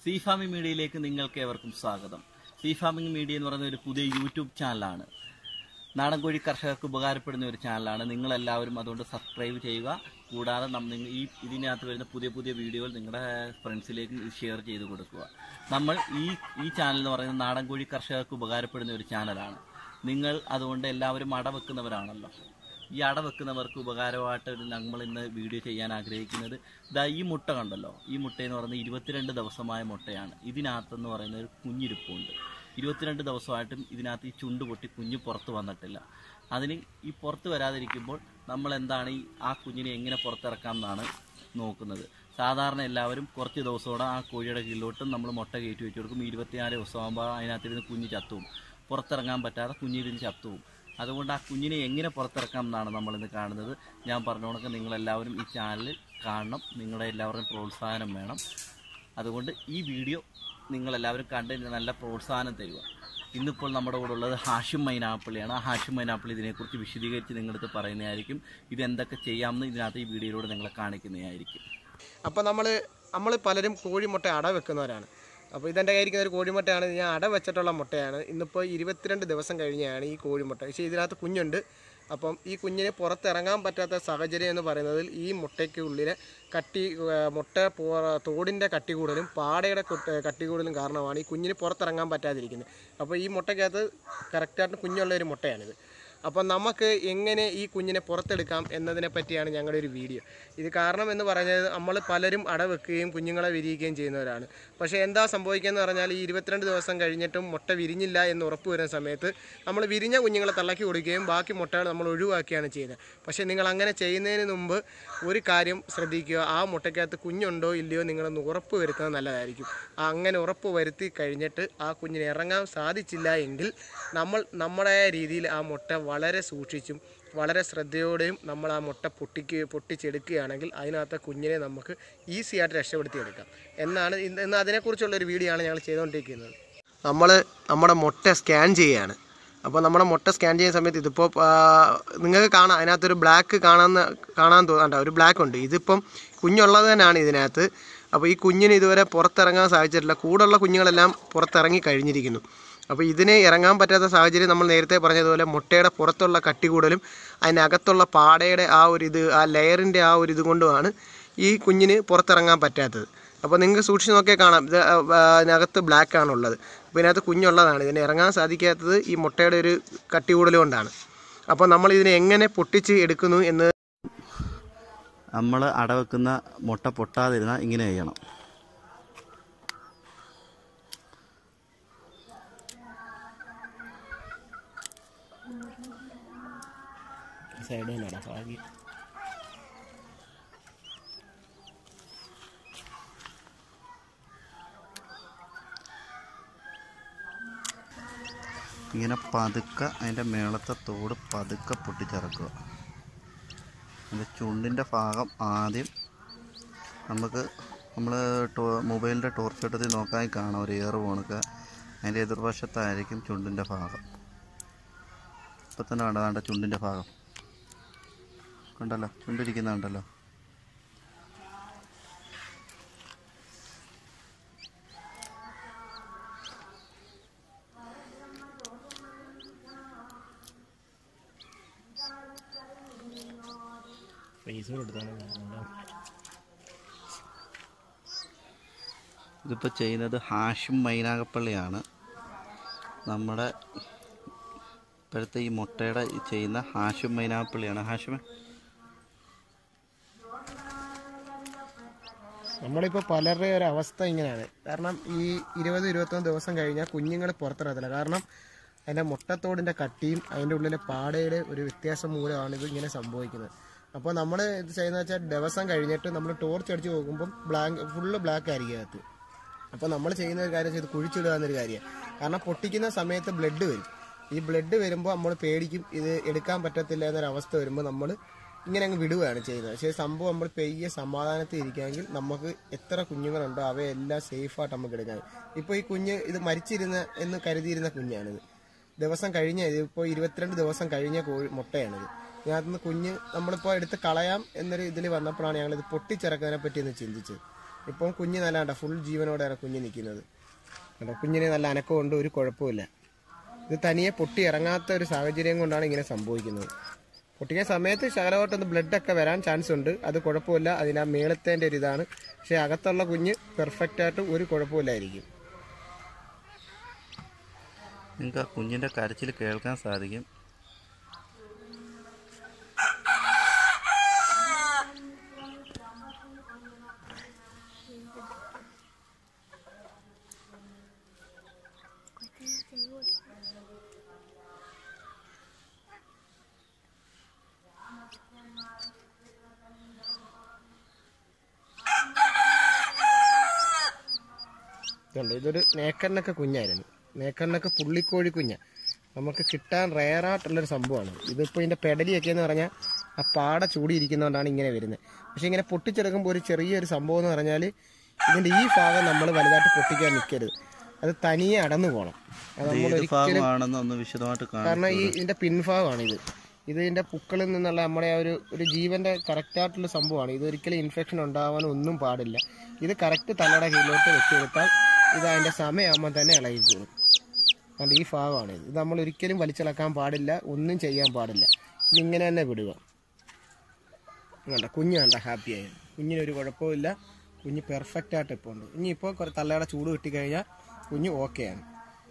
see farming മീഡിയയിലേക്ക് നിങ്ങൾക്ക് ഏവർക്കും സ്വാഗതം സീ ഫാമിംഗ് മീഡിയ എന്ന് പറയുന്ന ഒരു പുതിയ യൂട്യൂബ് ചാനലാണ് നാടൻ കോഴി കർഷകർക്ക് ഉപകാരപ്പെടുന്ന ഒരു ചാനലാണ് നിങ്ങളെല്ലാവരും അതുകൊണ്ട് സബ്സ്ക്രൈബ് ചെയ്യുക കൂടാതെ നം- നിങ്ങൾ ഈ ഇതിനകത്ത് വരുന്ന പുതിയ പുതിയ വീഡിയോകൾ നിങ്ങളുടെ ഫ്രണ്ട്സിലേക്ക് ഷെയർ ചെയ്ത് കൊടുക്കുക നമ്മൾ ഈ ഈ ചാനൽ എന്ന് പറയുന്നത് നാടൻ കോഴി കർഷകർക്ക് ഉപകാരപ്പെടുന്ന ഒരു ചാനലാണ് നിങ്ങൾ അതുകൊണ്ട് എല്ലാവരും അടവെക്കുന്നവരാണല്ലോ ഈ അട വെക്കുന്നവർക്ക് ഉപകാരമായിട്ട് ഒരു നമ്മൾ ഇന്ന് വീഡിയോ ചെയ്യാൻ ആഗ്രഹിക്കുന്നത് ഇതാ ഈ മുട്ട കണ്ടല്ലോ ഈ മുട്ട എന്ന് പറയുന്നത് ഇരുപത്തിരണ്ട് ദിവസമായ മുട്ടയാണ് ഇതിനകത്തെന്ന് പറയുന്ന ഒരു കുഞ്ഞിരിപ്പുണ്ട് ഇരുപത്തിരണ്ട് ദിവസമായിട്ടും ഇതിനകത്ത് ഈ ചുണ്ട് പൊട്ടി കുഞ്ഞ് പുറത്ത് വന്നിട്ടില്ല അതിന് ഈ പുറത്ത് വരാതിരിക്കുമ്പോൾ നമ്മൾ എന്താണ് ഈ ആ കുഞ്ഞിനെ എങ്ങനെ പുറത്തിറക്കാം എന്നാണ് നോക്കുന്നത് സാധാരണ എല്ലാവരും കുറച്ച് ദിവസത്തോടെ ആ കോഴിയുടെ കീഴിലോട്ടും നമ്മൾ മുട്ട കയറ്റി വെച്ച് കൊടുക്കും ഇരുപത്തിനാല് ദിവസമാകുമ്പോൾ അതിനകത്തിരുന്ന് കുഞ്ഞ് ചത്തുവും പുറത്തിറങ്ങാൻ പറ്റാതെ കുഞ്ഞിരുന്ന് ചത്തുവും അതുകൊണ്ട് ആ കുഞ്ഞിനെ എങ്ങനെ പുറത്തിറക്കാം എന്നാണ് നമ്മളിന്ന് കാണുന്നത് ഞാൻ പറഞ്ഞ കണക്ക് നിങ്ങളെല്ലാവരും ഈ ചാനൽ കാണണം നിങ്ങളുടെ എല്ലാവരുടെയും പ്രോത്സാഹനം വേണം അതുകൊണ്ട് ഈ വീഡിയോ നിങ്ങളെല്ലാവരും കണ്ട് ഇതിന് നല്ല പ്രോത്സാഹനം തരിക ഇന്നിപ്പോൾ നമ്മുടെ കൂടെ ഉള്ളത് ഹാഷിം മൈനാപ്പിളിയാണ് ആ ഹാഷിം മൈനാപ്പിളി ഇതിനെക്കുറിച്ച് വിശദീകരിച്ച് നിങ്ങളടുത്ത് പറയുന്നതായിരിക്കും ഇതെന്തൊക്കെ ചെയ്യാമെന്ന് ഇതിനകത്ത് ഈ വീഡിയോയിലൂടെ നിങ്ങളെ കാണിക്കുന്നതായിരിക്കും അപ്പോൾ നമ്മൾ നമ്മൾ പലരും കോഴിമുട്ട അട വെക്കുന്നവരാണ് അപ്പോൾ ഇതെൻ്റെ കയ്യിരിക്കുന്ന ഒരു കോഴിമുട്ടയാണ് ഇത് ഞാൻ അട വെച്ചിട്ടുള്ള മുട്ടയാണ് ഇന്നിപ്പോൾ ഇരുപത്തിരണ്ട് ദിവസം കഴിഞ്ഞാണ് ഈ കോഴിമുട്ട പക്ഷേ ഇതിനകത്ത് കുഞ്ഞുണ്ട് അപ്പം ഈ കുഞ്ഞിന് പുറത്തിറങ്ങാൻ പറ്റാത്ത സാഹചര്യം എന്ന് പറയുന്നത് ഈ മുട്ടയ്ക്ക് ഉള്ളിലെ കട്ടി ആ, മുട്ട പോ- തോടിൻ്റെ കട്ടി കൂടുതലും പാടയുടെ കൊട്ട്- കട്ടി കൂടുതലും കാരണമാണ് ഈ കുഞ്ഞിന് പുറത്തിറങ്ങാൻ പറ്റാതിരിക്കുന്നത് അപ്പോൾ ഈ മുട്ടയ്ക്കകത്ത് കറക്റ്റായിട്ട് കുഞ്ഞുള്ള ഒരു മുട്ടയാണിത് അപ്പം നമുക്ക് എങ്ങനെ ഈ കുഞ്ഞിനെ പുറത്തെടുക്കാം എന്നതിനെ പറ്റിയാണ് ഞങ്ങളുടെ ഒരു വീഡിയോ ഇത് കാരണം എന്ന് പറഞ്ഞത് നമ്മൾ പലരും അട വെക്കുകയും കുഞ്ഞുങ്ങളെ വിരിയിക്കുകയും ചെയ്യുന്നവരാണ് പക്ഷേ എന്താ സംഭവിക്കുകയെന്ന് പറഞ്ഞാൽ ഈ ഇരുപത്തിരണ്ട് ദിവസം കഴിഞ്ഞിട്ടും മുട്ട വിരിഞ്ഞില്ല എന്ന് ഉറപ്പ് വരുന്ന സമയത്ത് നമ്മൾ വിരിഞ്ഞ കുഞ്ഞുങ്ങളെ തള്ളക്കി കൊടുക്കുകയും ബാക്കി മുട്ടകൾ നമ്മൾ ഒഴിവാക്കുകയാണ് ചെയ്യുന്നത് പക്ഷേ നിങ്ങൾ അങ്ങനെ ചെയ്യുന്നതിന് മുമ്പ് ഒരു കാര്യം ശ്രദ്ധിക്കുക ആ മുട്ടയ്ക്കകത്ത് കുഞ്ഞുണ്ടോ ഇല്ലയോ നിങ്ങളൊന്ന് ഉറപ്പ് വരുത്തുന്നത് നല്ലതായിരിക്കും ആ അങ്ങനെ ഉറപ്പ് വരുത്തി കഴിഞ്ഞിട്ട് ആ കുഞ്ഞിന് ഇറങ്ങാൻ സാധിച്ചില്ല എങ്കിൽ നമ്മൾ നമ്മുടെ രീതിയിൽ ആ മുട്ട വളരെ സൂക്ഷിച്ചും വളരെ ശ്രദ്ധയോടെയും നമ്മൾ ആ മുട്ട പൊട്ടിക്ക് പൊട്ടിച്ചെടുക്കുകയാണെങ്കിൽ അതിനകത്തെ കുഞ്ഞിനെ നമുക്ക് ഈസി ആയിട്ട് രക്ഷപ്പെടുത്തിയെടുക്കാം എന്നാണ് ഇന്ന് ഇന്ന് അതിനെക്കുറിച്ചുള്ളൊരു വീഡിയോ ആണ് ഞങ്ങൾ ചെയ്തുകൊണ്ടിരിക്കുന്നത് നമ്മൾ നമ്മുടെ മുട്ട സ്കാൻ ചെയ്യുകയാണ് അപ്പോൾ നമ്മുടെ മുട്ട സ്കാൻ ചെയ്യുന്ന സമയത്ത് ഇതിപ്പോൾ നിങ്ങൾക്ക് കാണാം അതിനകത്തൊരു ബ്ലാക്ക് കാണാന്ന് കാണാൻ തോന്നണ്ട ഒരു ബ്ലാക്ക് ഉണ്ട് ഇതിപ്പം കുഞ്ഞുള്ളത് തന്നെയാണ് ഇതിനകത്ത് അപ്പോൾ ഈ കുഞ്ഞിന് ഇതുവരെ പുറത്തിറങ്ങാൻ സാധിച്ചിട്ടില്ല കൂടുള്ള കുഞ്ഞുങ്ങളെല്ലാം പുറത്തിറങ്ങി കഴിഞ്ഞിരിക്കുന്നു അപ്പോൾ ഇതിന് ഇറങ്ങാൻ പറ്റാത്ത സാഹചര്യം നമ്മൾ നേരത്തെ പറഞ്ഞതുപോലെ മുട്ടയുടെ പുറത്തുള്ള കട്ടി കൂടുതലും അതിനകത്തുള്ള പാടയുടെ ആ ഒരു ഇത് ആ ലെയറിൻ്റെ ആ ഒരു ഇത് കൊണ്ടുമാണ് ഈ കുഞ്ഞിന് പുറത്തിറങ്ങാൻ പറ്റാത്തത് അപ്പോൾ നിങ്ങൾക്ക് സൂക്ഷിച്ച് നോക്കിയാൽ കാണാം ഇത് ആ, ആ, അതിനകത്ത് ബ്ലാക്ക് ആണുള്ളത് അപ്പോൾ ഇതിനകത്ത് കുഞ്ഞുള്ളതാണ് ഇതിന് ഇറങ്ങാൻ സാധിക്കാത്തത് ഈ മുട്ടയുടെ ഒരു കട്ടി കൂടുതൽ കൊണ്ടാണ് അപ്പോൾ നമ്മൾ ഇതിനെ എങ്ങനെ പൊട്ടിച്ച് എടുക്കുന്നു എന്ന് നമ്മൾ അടവെക്കുന്ന മുട്ട പൊട്ടാതിരുന്നാൽ ഇങ്ങനെ ചെയ്യണം സൈഡ് നടക്കി ഇങ്ങനെ പതുക്കെ അതിൻ്റെ മേളത്തെ തോട് പതുക്കെ പൊട്ടിച്ചിറക്കുക അതിൻ്റെ ചുണ്ടിൻ്റെ ഭാഗം ആദ്യം നമുക്ക് നമ്മൾ ടോ മൊബൈലിൻ്റെ ടോർച്ച് എടുത്ത് നോക്കാൻ കാണാം ഒരു ഏറ് പോണക്ക് അതിൻ്റെ എതിർവശത്തായിരിക്കും ചുണ്ടിൻ്റെ ഭാഗം ഇപ്പം തന്നെ കണ്ടോ വേണ്ട ചുണ്ടിൻ്റെ ഭാഗം കണ്ടല്ലോ ചുണ്ടിരിക്കുന്ന കണ്ടല്ലോ ഫേസ് കൊടുത്താണ് ഇതിപ്പോൾ ചെയ്യുന്നത് ഹാഷിം മൈനാഗപ്പള്ളിയാണ് നമ്മുടെ ഇപ്പോഴത്തെ ഈ മുട്ടയുടെ ഈ ചെയ്യുന്ന ഹാഷിം മൈനാഗപ്പള്ളിയാണ് ഹാഷിമ നമ്മളിപ്പോൾ പലരുടെ ഒരു അവസ്ഥ ഇങ്ങനെയാണ് കാരണം ഈ ഇരുപത് ഇരുപത്തൊന്ന് ദിവസം കഴിഞ്ഞാൽ കുഞ്ഞുങ്ങൾ പുറത്തിറങ്ങത്തില്ല കാരണം അതിൻ്റെ മുട്ടത്തോടിൻ്റെ കട്ടിയും അതിൻ്റെ ഉള്ളിലെ പാടയുടെ ഒരു വ്യത്യാസം മൂലമാണ് ഇത് ഇങ്ങനെ സംഭവിക്കുന്നത് അപ്പോൾ നമ്മൾ ഇത് ചെയ്യുന്ന വെച്ചാൽ ദിവസം കഴിഞ്ഞിട്ട് നമ്മൾ ടോർച്ച് അടിച്ച് നോക്കുമ്പം ബ്ലാങ്ക് ഫുള്ള് ബ്ലാക്ക് ആയിരിക്കും അകത്ത് അപ്പോൾ നമ്മൾ ചെയ്യുന്ന ഒരു കാര്യം ചെയ്ത് കുഴിച്ചിടുക എന്നൊരു കാര്യമാണ് കാരണം പൊട്ടിക്കുന്ന സമയത്ത് ബ്ലഡ് വരും ഈ ബ്ലഡ് വരുമ്പോൾ നമ്മൾ പേടിക്കും ഇത് എടുക്കാൻ പറ്റത്തില്ല എന്നൊരവസ്ഥ വരുമ്പോൾ നമ്മൾ ഇങ്ങനെ അങ്ങ് വിടുകയാണ് ചെയ്യുന്നത് പക്ഷേ സംഭവം നമ്മൾ പെയ്യെ സമാധാനത്തിൽ ഇരിക്കുകയെങ്കിൽ നമുക്ക് എത്ര കുഞ്ഞുങ്ങളുണ്ടോ അവയെല്ലാം സേഫായിട്ട് നമുക്ക് എടുക്കാം ഇപ്പോൾ ഈ കുഞ്ഞ് ഇത് മരിച്ചിരുന്ന എന്ന് കരുതിയിരുന്ന കുഞ്ഞാണിത് ദിവസം കഴിഞ്ഞ ഇപ്പോൾ ഇരുപത്തിരണ്ട് ദിവസം കഴിഞ്ഞ കോഴി മുട്ടയാണിത് ഇതിനകത്തുനിന്ന് കുഞ്ഞ് നമ്മളിപ്പോൾ എടുത്ത് കളയാം എന്നൊരു ഇതിൽ വന്നപ്പോഴാണ് ഞങ്ങളിത് പൊട്ടിച്ചിറക്കുന്നതിനെ പറ്റി ഒന്ന് ചിന്തിച്ചത് ഇപ്പം കുഞ്ഞ് നല്ല കണ്ടോ ഫുൾ ജീവനോടെയാണ് കുഞ്ഞ് നിൽക്കുന്നത് കണ്ടോ കുഞ്ഞിന് നല്ല അനക്കമുണ്ട് ഒരു കുഴപ്പമില്ല ഇത് തനിയെ പൊട്ടി ഇറങ്ങാത്ത ഒരു സാഹചര്യം കൊണ്ടാണ് ഇങ്ങനെ സംഭവിക്കുന്നത് പൊട്ടിക്കുന്ന സമയത്ത് ശകലമായിട്ടൊന്ന് ബ്ലഡൊക്കെ വരാൻ ചാൻസ് ഉണ്ട് അത് കുഴപ്പമില്ല അതിന് ആ മേളത്തേൻ്റെ ഒരു ഇതാണ് പക്ഷേ അകത്തുള്ള കുഞ്ഞ് പെർഫെക്റ്റ് ആയിട്ട് ഒരു കുഴപ്പമില്ലായിരിക്കും നിങ്ങൾക്ക് ആ കുഞ്ഞിൻ്റെ കരച്ചിൽ കേൾക്കാൻ സാധിക്കും ഇതുണ്ട് ഇതൊരു നേക്കണ്ണൊക്കെ കുഞ്ഞായിരുന്നു നേക്കണ്ണൊക്കെ പുള്ളിക്കോഴി കുഞ്ഞ നമുക്ക് കിട്ടാൻ റെയറായിട്ടുള്ളൊരു സംഭവമാണ് ഇതിപ്പോൾ ഇതിൻ്റെ പെടലിയൊക്കെ എന്ന് പറഞ്ഞാൽ ആ പാട ചൂടിയിരിക്കുന്നതുകൊണ്ടാണ് ഇങ്ങനെ വരുന്നത് പക്ഷേ ഇങ്ങനെ പൊട്ടിച്ചെടുക്കുമ്പോൾ ഒരു ചെറിയൊരു സംഭവം എന്ന് പറഞ്ഞാൽ ഇതിൻ്റെ ഈ ഭാഗം നമ്മൾ വലുതായിട്ട് പൊട്ടിക്കാൻ നിൽക്കരുത് അത് തനിയെ അടന്നു പോകണം അത് നമ്മൾ ഏത് ഒരിക്കലും ഭാഗമാണെന്ന് ഒന്ന് വിശദമായിട്ട് കാണാം കാരണം ഈ ഇതിൻ്റെ പിൻഭാഗമാണ് ഇത് ഇത് ഇതിൻ്റെ പുക്കളിൽ നിന്നുള്ള നമ്മുടെ ആ ഒരു ഒരു ജീവൻ്റെ കറക്റ്റായിട്ടുള്ള സംഭവമാണ് ഇത് ഒരിക്കലും ഇൻഫെക്ഷൻ ഉണ്ടാവാൻ ഒന്നും പാടില്ല ഇത് കറക്റ്റ് തലയുടെ കീഴിലോട്ട് വെച്ച് കൊടുത്താൽ ഇത് അതിൻ്റെ സമയമാകുമ്പോൾ തന്നെ ഇളകി കൂടും അതുകൊണ്ട് ഈ ഭാഗമാണ് ഇത് ഇത് നമ്മൾ ഒരിക്കലും വലിച്ചിളക്കാൻ പാടില്ല ഒന്നും ചെയ്യാൻ പാടില്ല ഇതിങ്ങനെ തന്നെ വിടുക വേണ്ട കുഞ്ഞ് വേണ്ട ഹാപ്പിയായി കുഞ്ഞിനൊരു കുഴപ്പമില്ല കുഞ്ഞ് പെർഫെക്റ്റ് ആയിട്ട് ഇപ്പോൾ ഉണ്ട് ഇനി ഇപ്പോൾ കുറേ തള്ളയുടെ ചൂട് കിട്ടിക്കഴിഞ്ഞാൽ കുഞ്ഞ് ഓക്കെയാണ്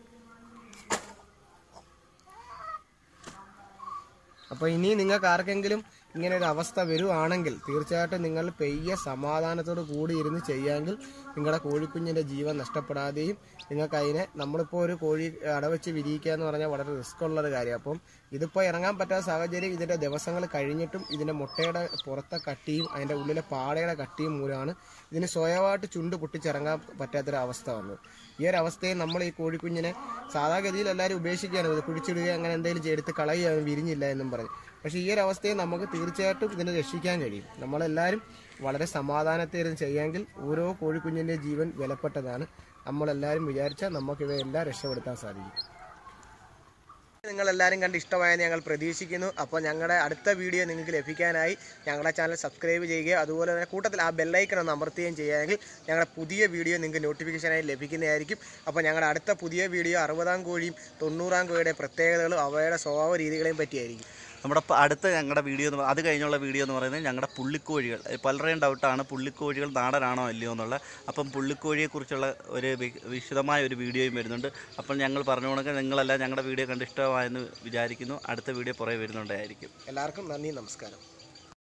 അപ്പോൾ ഇനി നിങ്ങൾക്ക് ആർക്കെങ്കിലും ഇങ്ങനെ ഒരു അവസ്ഥ വരുവാണെങ്കിൽ തീർച്ചയായിട്ടും നിങ്ങൾ പെയ്യ സമാധാനത്തോട് കൂടി ഇരുന്ന് ചെയ്യാമെങ്കിൽ നിങ്ങളുടെ കോഴിക്കുഞ്ഞിൻ്റെ ജീവൻ നഷ്ടപ്പെടാതെയും നിങ്ങൾക്ക് അതിനെ നമ്മളിപ്പോൾ ഒരു കോഴി അടവെച്ച് വിരിയിക്കുക എന്ന് പറഞ്ഞാൽ വളരെ റിസ്ക് ഉള്ളൊരു കാര്യം അപ്പം ഇതിപ്പോൾ ഇറങ്ങാൻ പറ്റാത്ത സാഹചര്യം ഇതിൻ്റെ ദിവസങ്ങൾ കഴിഞ്ഞിട്ടും ഇതിൻ്റെ മുട്ടയുടെ പുറത്തെ കട്ടിയും അതിൻ്റെ ഉള്ളിലെ പാടയുടെ കട്ടിയും മൂലമാണ് ഇതിന് സ്വയമായിട്ട് ചുണ്ട് പൊട്ടിച്ചിറങ്ങാൻ പറ്റാത്തൊരു അവസ്ഥ വന്നത് ഈ ഒരു അവസ്ഥയിൽ നമ്മൾ ഈ കോഴിക്കുഞ്ഞിനെ സാധാഗതിയിൽ എല്ലാവരും ഉപേക്ഷിക്കുകയാണ് ഇത് കുഴിച്ചിടുകയോ അങ്ങനെ എന്തെങ്കിലും എടുത്ത് കളയുകയാണ് വിരിഞ്ഞില്ല എന്നും പറഞ്ഞ് പക്ഷേ ഈ ഒരു അവസ്ഥയിൽ നമുക്ക് തീർച്ചയായിട്ടും ഇതിനെ രക്ഷിക്കാൻ കഴിയും നമ്മളെല്ലാവരും വളരെ സമാധാനത്തിൽ ചെയ്യാമെങ്കിൽ ഓരോ കോഴിക്കുഞ്ഞിൻ്റെ ജീവൻ വിലപ്പെട്ടതാണ് നമ്മളെല്ലാവരും വിചാരിച്ചാൽ നമുക്ക് ഇവയെല്ലാം രക്ഷപ്പെടുത്താൻ സാധിക്കും നിങ്ങൾ എല്ലാവരും കണ്ട് ഇഷ്ടമായെന്ന് ഞങ്ങൾ പ്രതീക്ഷിക്കുന്നു അപ്പോൾ ഞങ്ങളുടെ അടുത്ത വീഡിയോ നിങ്ങൾക്ക് ലഭിക്കാനായി ഞങ്ങളുടെ ചാനൽ സബ്സ്ക്രൈബ് ചെയ്യുകയും അതുപോലെ തന്നെ കൂട്ടത്തിൽ ആ ബെല്ലൈക്കൺ ഒന്ന് അമർത്തുകയും ചെയ്യുകയെങ്കിൽ ഞങ്ങളുടെ പുതിയ വീഡിയോ നിങ്ങൾക്ക് നോട്ടിഫിക്കേഷനായി ലഭിക്കുന്നതായിരിക്കും അപ്പോൾ ഞങ്ങളുടെ അടുത്ത പുതിയ വീഡിയോ അറുപതാം കോഴിയും തൊണ്ണൂറാം കോഴിയുടെ പ്രത്യേകതകളും അവയുടെ സ്വഭാവ രീതികളെയും പറ്റിയായിരിക്കും നമ്മുടെ പ- അടുത്ത ഞങ്ങളുടെ വീഡിയോ എന്ന് പറ- അത് കഴിഞ്ഞുള്ള വീഡിയോ എന്ന് പറയുന്നത് ഞങ്ങളുടെ പുള്ളിക്കോഴികൾ പലരുടെയും ഡൗട്ടാണ് പുള്ളിക്കോഴികൾ നാടനാണോ അല്ലയോ എന്നുള്ള അപ്പം പുള്ളിക്കോഴിയെക്കുറിച്ചുള്ള ഒരു വി- വിശദമായ ഒരു വീഡിയോയും വരുന്നുണ്ട് അപ്പം ഞങ്ങൾ പറഞ്ഞു കൊടുക്കുക നിങ്ങളെല്ലാം ഞങ്ങളുടെ വീഡിയോ കണ്ട് ഇഷ്ടമായെന്ന് വിചാരിക്കുന്നു അടുത്ത വീഡിയോ പുറകെ വരുന്നുണ്ടായിരിക്കും എല്ലാവർക്കും നന്ദി നമസ്കാരം